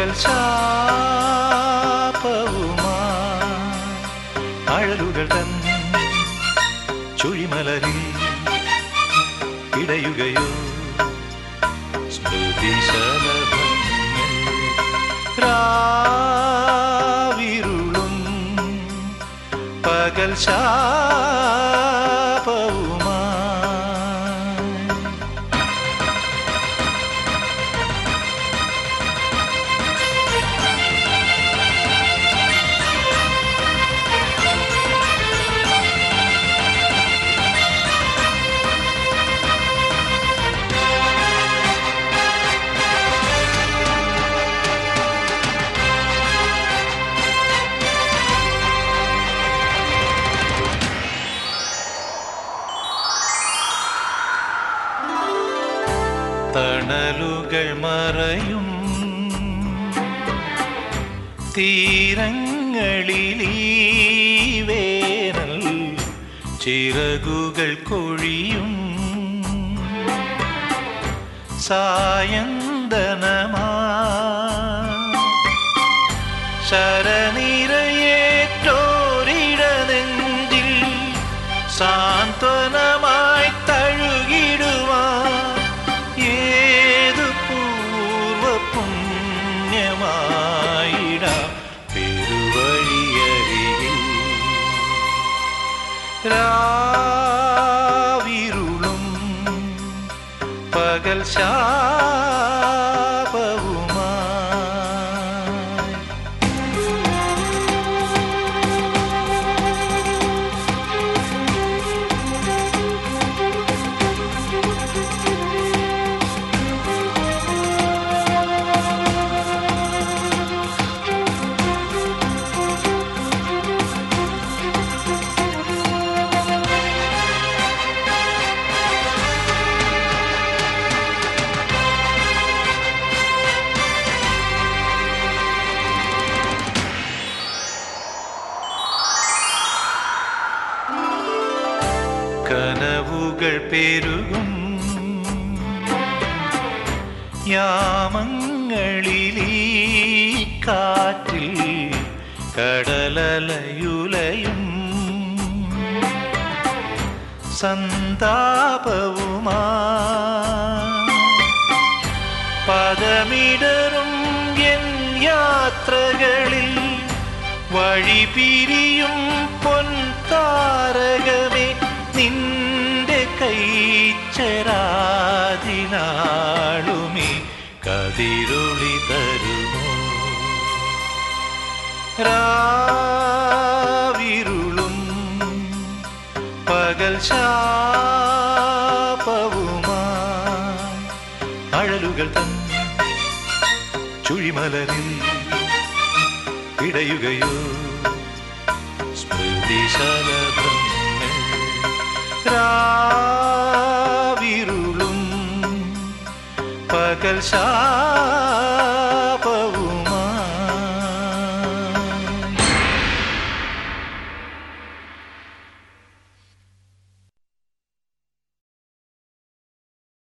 പകൽ ശാപവുമാ അഴലുകൾ തൻ ചുഴിമലരിൽ ഇടയുകയോ സ്മൃതി ശലഭങ്ങൾ രാവിരുളും പകൽ ശാപവുമാ തണലുകൾ മറയും തീരങ്ങളിലീ വേനൽ ചിറകുകൾ കൊഴിയും സായന്തനമാ ശരനിരയേറ്റോരിട നെഞ്ചിൽ സാന്ത്വനമായി തഴുകിടുവാൻ ഏതു പൂർവ പുണ്യമായിട പെരുവഴിയരികിൽ രാവിരുളും പകൽ ശാപവുമായി കനവുകൾ പെരുകും യാമങ്ങളിലീ കാറ്റിൽ കടലലയുലയും സന്താപവുമാ പദമിടറും എൻ യാത്രകളിൽ വഴി പിരിയും പൊൻതാരകമേ നിന്റെ കൈച്ചരാതിനാളുമേ കതിരൊളി തരുമോ രാവിരുളും പകൽ ശാപവുമാ അഴലുകൾ തൻ ചുഴിമലരിൽ ഇടയുകയോ സ്മൃതി ശലഭങ്ങൾ രാവിരുളും പകൽ ശാ